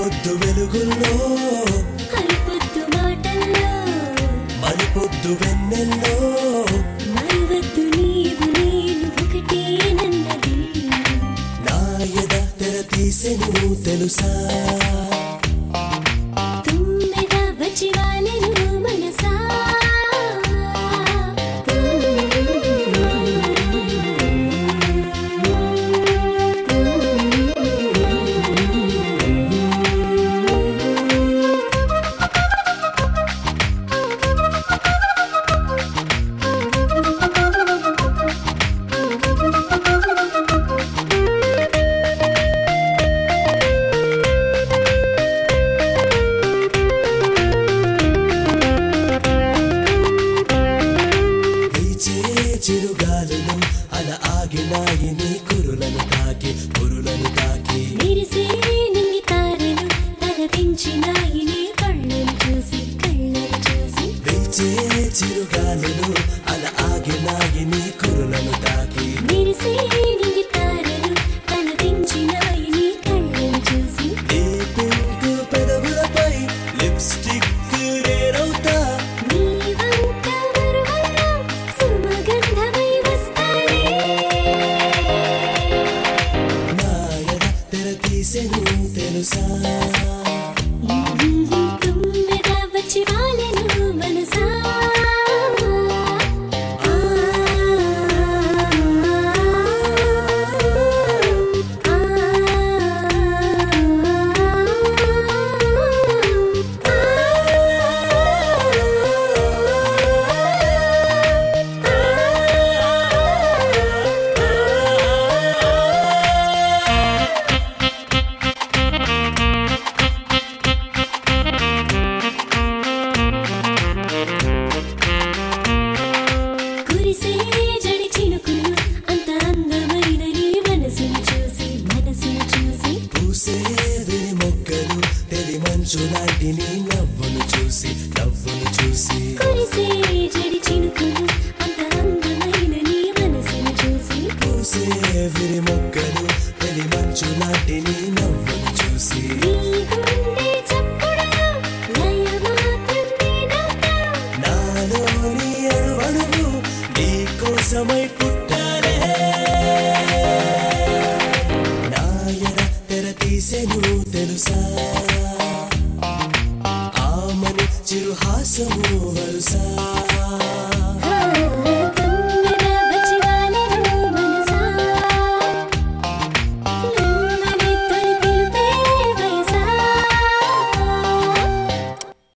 పొద్దు వెలుగుల్లో అలుపొద్దు మాటల్లో మలిపొద్దు వెన్నెల్లో మరువద్దు నీవు నేను ఒకటేనన్నది నా ఎద తెర తీసెను తెలుసా తుమ్మెద వచ్చి వాలెను మనసా వీచే చిరుగాలులు అల ఆగినాయి నీ కురులను తాకి కురులను తాకి మెరిసే నింగి తారలు తలదించినాయి నీ కళ్ళను చూసి కళ్ళను చూసి వీచే చిరుగాలులు అల ఆగినాయి నీ కురులను తాకి మెరిసే నింగి తారలు తలదించినాయి నీ కళ్ళను చూసి నీ పింక్ పెదవులపై లిప్స్టిక్ నేనవుతా నీ వంక మరువల్లో సుమగంధమై వస్తానే నా ఎద తెర తీసెను తెలుసా తుమ్మెద వచ్చి వాలెను మనసా ఆ, కురిసే జడి చినుకులు అంత అందమైన నీ మనసును చూసి మనసును చూసి పూసే విరి మొక్కలు తెలి మంచు లాంటి నీ నవ్వును చూసి నవ్వును చూసి కురిసే జడి చినుకులు అంత అందమైన నీ మనసును చూసి పూసే విరి మొక్కలు తెలి మంచు లాంటి నీ నవ్వును చూసి నీ గుండె చప్పుడులో లయ మాత్రం నేనవుతా నాలోని అణువణువు నీ కోసమై పుట్టానే నాయన తెర తీసెను తెలుసా ఆమని చిరుహాసము వరుసా